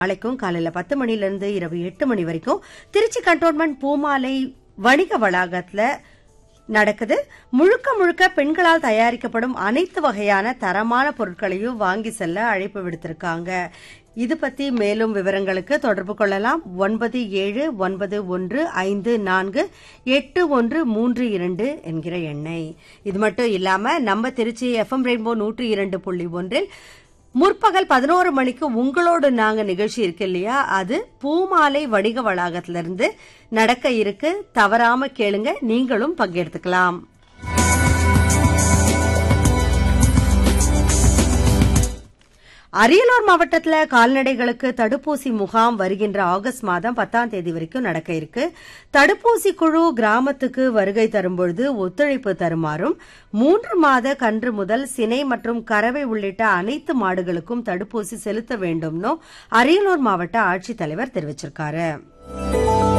நாளைக்கும் காலையில பத்து மணில இருந்து இரவு எட்டு மணி வரைக்கும் திருச்சி கண்டோன்மெண்ட் பூமாலை வணிக வளாகத்துல நடக்குது முழுக்க முழுக்க பெண்களால் தயாரிக்கப்படும் அனைத்து வகையான தரமான பொருட்களையும் வாங்கி செல்ல அழைப்பு விடுத்திருக்காங்க இது பத்தி மேலும் விவரங்களுக்கு தொடர்பு கொள்ளலாம் ஒன்பது ஏழு ஒன்பது ஒன்று ஐந்து நான்கு எட்டு ஒன்று மூன்று இரண்டு என்கிற எண்ணை இது மட்டும் இல்லாம நம்ம திருச்சி எஃப்எம் ரெயின்போ நூற்றி இரண்டு புள்ளி ஒன்றில் முற்பகல் பதினோரு மணிக்கு உங்களோடு நாங்க நிகழ்ச்சி இருக்கு இல்லையா அது பூமாலை வணிக வளாகத்திலிருந்து நடக்க இருக்கு தவறாம கேளுங்க நீங்களும் பங்கெடுத்துக்கலாம் அரியலூர் மாவட்டத்துல கால்நடைகளுக்கு தடுப்பூசி முகாம் வருகின்ற ஆகஸ்ட் மாதம் பத்தாம் தேதி வரைக்கும் நடக்க இருக்கு தடுப்பூசி குழு கிராமத்துக்கு வருகை தரும்பொழுது ஒத்துழைப்பு தருமாறும் மூன்று மாத கன்று முதல் சினை மற்றும் கறவை உள்ளிட்ட அனைத்து மாடுகளுக்கும் தடுப்பூசி செலுத்த வேண்டும்னு அரியலூர் மாவட்ட ஆட்சித்தலைவர் தெரிவிச்சிருக்காரு